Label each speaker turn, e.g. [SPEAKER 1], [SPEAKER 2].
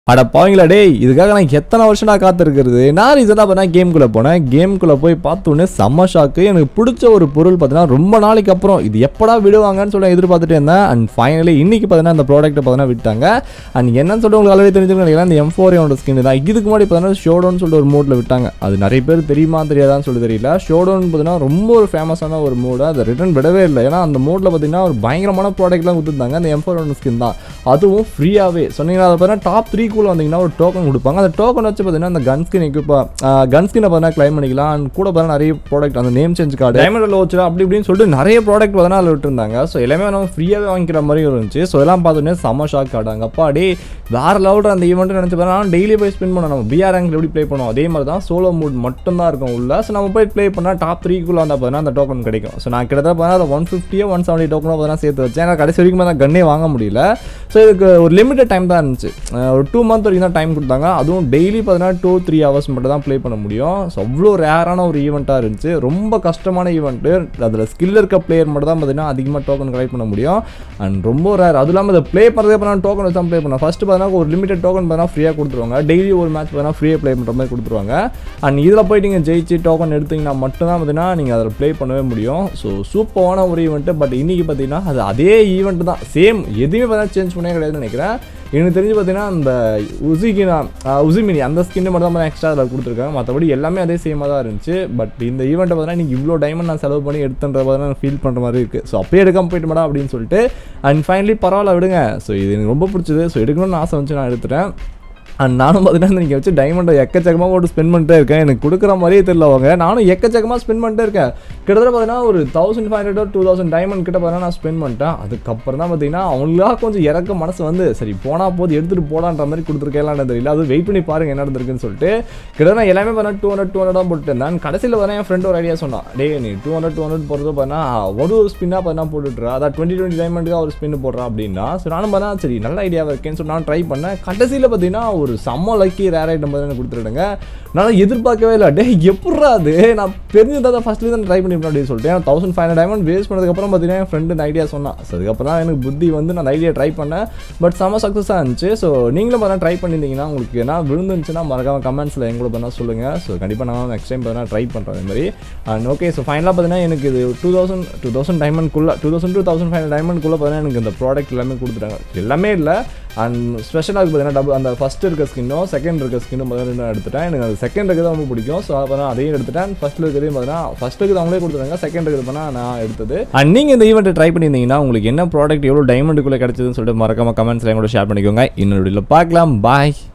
[SPEAKER 1] அட பாவீங்களா டேய் இதுக்காக நான் எத்தனை வருஷம் நான் காத்திருக்கிறது நான் ரீசெண்டாக பார்த்தா கேம்குள்ளே போனேன் கேம்குள்ளே போய் பார்த்தோன்னே செம்ம ஷாக்கு எனக்கு பிடிச்ச ஒரு பொருள் பார்த்தீங்கன்னா ரொம்ப நாளைக்கு அப்புறம் இது எப்படா விடுவாங்கன்னு சொல்லி எதிர்பார்த்துட்டு இருந்தேன் அண்ட் ஃபைனலி இன்னைக்கு பார்த்தீங்கன்னா அந்த ப்ராடக்ட்டை பார்த்தீங்கன்னா விட்டாங்க அண்ட் என்னன்னு சொல்லிட்டு உங்களுக்கு ஆல்ரெடி தெரிஞ்சுக்கணும் இந்த எம் ஃபோர் என்னோட ஸ்கின் தான் இதுக்கு முன்னாடி பார்த்தீங்கன்னா ஷோடோன்னு சொல்லிட்டு ஒரு மோடில் விட்டாங்க அது நிறைய பேர் தெரியுமா தெரியாதான்னு சொல்லி தெரியல ஷோடோன் பார்த்தீங்கன்னா ரொம்ப ஒரு ஃபேமஸான ஒரு மோடு அதை ரிட்டர்ன் விடவே இல்லை ஏன்னா அந்த மோடில் பார்த்தீங்கன்னா ஒரு பயங்கரமான ப்ராடக்ட்லாம் கொடுத்துருந்தாங்க அந்த எம் ஃபோர் ஸ்கின் தான் அதுவும் ஃப்ரீயாகவே சொன்னீங்கன்னா அதை பார்த்தீங்கன்னா டாப் த்ரீ குள்ள வந்தீங்கன்னா ஒரு டோக்கன் கொடுப்பாங்க அந்த டோக்கன் வச்சு பார்த்தீங்கன்னா அந்த கன் ஸ்கின் எக்யூப்பா கன் ஸ்கினை பார்த்தீங்கன்னா கிளைம் பண்ணிக்கலாம் and கூட பார்த்தீங்கன்னா நிறைய ப்ராடக்ட் அந்த நேம் சேஞ்ச் கார்டு டைமண்ட் லோச்சரா அப்படி இப்படின்னு சொல்லிட்டு நிறைய ப்ராடக்ட் பார்த்தீங்கன்னா அதில் விட்டுருந்தாங்க ஸோ எல்லாமே நம்ம ஃப்ரீயாகவே வாங்கிக்கிற மாதிரி இருந்துச்சு ஸோ எல்லாம் பார்த்தோன்னே செம்ம ஷாக் ஆடாங்க அப்பாடி வேற லெவலில் அந்த ஈவெண்ட் நினச்சி பார்த்தா டெய்லி போய் ஸ்பெண்ட் பண்ணோம் நம்ம பிஆர் ரேங்க் எப்படி ப்ளே பண்ணுவோம் அதே மாதிரி தான் சோலோ மூட் மட்டும் தான் இருக்கும் உள்ள ஸோ நம்ம போய் ப்ளே பண்ணால் டாப் த்ரீக்குள்ளே வந்தால் பார்த்தீங்கன்னா அந்த டோக்கன் கிடைக்கும் ஸோ நான் கிட்டத்தட்ட பார்த்தா அதை ஒன் ஃபிஃப்டியோ ஒன் செவன்ட்டி டோக்கனோ பார்த்தீங்கன்னா சேர்த்து வச்சேன் ஏன்னா கடைசி வரைக்கும் தான் கன்னே வாங்க முடியல ஸோ இதுக்கு ஒரு லிமிட்டட் டைம் தான் இருந்துச்சு அஹ் ஒரு டூ மந்த் வரைக்கும் தான் டைம் கொடுத்தாங்க அதுவும் டெய்லி பார்த்தீங்கன்னா டூ த்ரீ ஹவர்ஸ் மட்டும் தான் ப்ளே பண்ண முடியும் ஸோ அவ்வளோ ரேரான ஒரு ஈவெண்ட்டாக இருந்துச்சு ரொம்ப கஷ்டமான ஈவெண்ட்டு அதில் ஸ்கில் இருக்க பிளேயர் மட்டும் தான் பார்த்தீங்கன்னா அதிகமாக டோக்கன் கலெக்ட் பண்ண முடியும் அண்ட் ரொம்ப ரேர் அதுவும் இல்லாமல் இதை ப்ளே பண்ணுறதே பண்ணால் டோக்கன் வச்சு தான் ப்ளே பண்ணலாம் ஃபஸ்ட்டு பார்த்தீங்கன்னா ஒரு லிமிட்டட் டோக்கன் பார்த்தீங்கன்னா ஃப்ரீயாக கொடுத்துருவாங்க டெய்லி ஒரு மேட்ச் பார்த்தீங்கன்னா ஃப்ரீயாக ப்ளே பண்ணுற மாதிரி கொடுத்துருவாங்க அண்ட் இதில் போயிட்டு நீங்கள் ஜெயிச்சு டோக்கன் எடுத்தீங்கன்னா மட்டும்தான் பார்த்தீங்கன்னா நீங்கள் அதில் ப்ளே பண்ணவே முடியும் ஸோ சூப்பரான ஒரு ஈவெண்ட்டு பட் இன்றைக்கி பார்த்தீங்கன்னா அது அதே ஈவெண்ட் தான் சேம் எதுவுமே பார்த்தீங்கன்னா சேஞ்ச் பண்ணவே கிடையாதுன்னு நினைக்கிறேன் எனக்கு தெரிஞ்சு பார்த்தீங்கன்னா அந்த உசிகினா உசிமினி அந்த ஸ்கின்னு மட்டும் தான் எக்ஸ்ட்ரா அதில் கொடுத்துருக்காங்க மற்றபடி எல்லாமே அதே சேமாக தான் இருந்துச்சு பட் இந்த ஈவெண்ட்டை பார்த்தீங்கன்னா நீங்கள் இவ்வளோ டைமண்ட் நான் செலவு பண்ணி எடுத்துன்ற மாதிரி ஃபீல் பண்ணுற மாதிரி இருக்குது ஸோ அப்படியே எடுக்காம போயிட்டு மாடா அப்படின்னு சொல்லிட்டு அண்ட் ஃபைனலி பரவாயில்ல விடுங்க ஸோ இது எனக்கு ரொம்ப பிடிச்சது ஸோ எடுக்கணும்னு ஆசை வந்துச்சு நான் எடுத்துட்டேன் அண்ட் நானும் பார்த்தீங்கன்னா நீங்கள் வச்சு டைமண்டை எக்கச்சக்கமாக போட்டு ஸ்பெண்ட் பண்ணிட்டே இருக்கேன் எனக்கு கொடுக்குற மாதிரியே தெரியல அவங்க நானும் எக்கச்சக்கமாக ஸ்பெண்ட் பண்ணிட்டே இருக்கேன் கிட்டத்தட்ட பார்த்தீங்கன்னா ஒரு thousand five hundred two thousand diamond கிட்ட பார்த்தீங்கன்னா நான் ஸ்பெண்ட் பண்ணிட்டேன் அதுக்கப்புறம் தான் பார்த்தீங்கன்னா அவங்களுக்காக கொஞ்சம் இறக்க மனசு வந்து சரி போனால் போது எடுத்துகிட்டு போடான்ற மாதிரி கொடுத்துருக்கேன்லாம் தெரியல அது வெயிட் பண்ணி பாருங்க என்ன நடந்திருக்குன்னு சொல்லிட்டு கிட்டத்தட்ட நான் எல்லாமே பார்த்தா டூ ஹண்ட்ரட் டூ ஹண்ட்ரட் தான் போட்டு இருந்தேன் கடைசியில் வர என் ஃப்ரெண்ட் ஒரு ஐடியா சொன்னான் டே நீ டூ ஹண்ட்ரட் டூ ஹண்ட்ரட் போடுறது பார்த்தா ஒரு ஒரு ஸ்பின்னாக பார்த்தா போட்டுட்றா அதான் டுவெண்ட்டி டுவெண்ட்டி டைமண்டுக்காக ஒரு ஸ்பின் போடுறான் அப்படின்னா ஸோ நானும் பார்த்தா சரி நல்ல ஐடியாவாக இருக்கேன்னு சொல்லி நான் ட்ரை பண்ணேன் கடைசியில் பார்த்தீங்கன்னா ஒரு செம்ம லக்கி ரேர் ஐட்டம் பார்த்தா கொடுத்துருடுங்க நான் எதிர்பார்க்கவே இல்லை டே எப்பட்றா அது நான் தெரிஞ்சதான் ஃபஸ்ட்லேயே தான் ட்ரை பண்ணிப்பேன் அப்படின்னு சொல்லிட்டு ஏன்னா thousand five hundred diamond waste பண்ணதுக்கப்புறம் பார்த்தீங்கன்னா என் ஃப்ரெண்டு இந்த ஐடியா சொன்னான் ஸோ அதுக்கப்புறம் தான் எனக்கு புத்தி வந்து நான் ஐடியா ட்ரை பண்ணேன் பட் செம்ம சக்ஸஸாக இருந்துச்சு ஸோ நீங்களும் பார்த்தா ட்ரை பண்ணியிருந்தீங்கன்னா உங்களுக்கு என்ன விழுந்துருந்துச்சுன்னா மறக்காம கமெண்ட்ஸில் எங்க கூட பண்ணால் சொல்லுங்கள் ஸோ கண்டிப்பாக நான் நெக்ஸ்ட் டைம் பார்த்தா ட்ரை பண்ணுறேன் அது மாதிரி அண்ட் ஓகே ஸோ ஃபைனலாக பார்த்தீங்கன்னா எனக்கு இது டூ தௌசண்ட் டூ தௌசண்ட் டைமண்ட்குள்ளே two thousand two thousand five டைமண்ட்குள்ளே பார்த்தீங்கன்னா எனக்கு இந்த ப்ராடக்ட் எல்லாமே கொடுத்துட்டாங்க எல்லாமே இல்லை அண்ட் ஸ்பெஷலாக பார்த்தீங்கன்னா டபுள் அந்த ஃபஸ்ட் இருக்க ஸ்கின்னும் செகண்ட் இருக்க ஸ்கின்னும் பார்த்தீங்கன்னா நான் எடுத்துட்டேன் எனக்கு அந்த செகண்ட் இருக்கிறது ரொம்ப பிடிக்கும் ஸோ அப்போ அதையும் எடுத்துட்டேன் ஃபஸ்ட்டில் இருக்கிறதையும் பார்த்தீங்கன்னா ஃபஸ்ட் இருக்கிறது அவங்களே கொடுத்துருங்க செகண்ட் இருக்கிறது பண்ணால் நான் எடுத்தது அண்ட் நீங்கள் இந்த ஈவெண்ட்டை ட்ரை பண்ணியிருந்தீங்கன்னா உங்களுக்கு என்ன ப்ராடக்ட் எவ்வளோ டைமண்டுக்குள்ளே கிடச்சதுன்னு சொல்லிட்டு மறக்காம கமெண்ட்ஸில் எங்களோட ஷேர் பண்ணிக்கோங்க இன்னொரு வீடியோவில் பார்க்கலாம் பாய்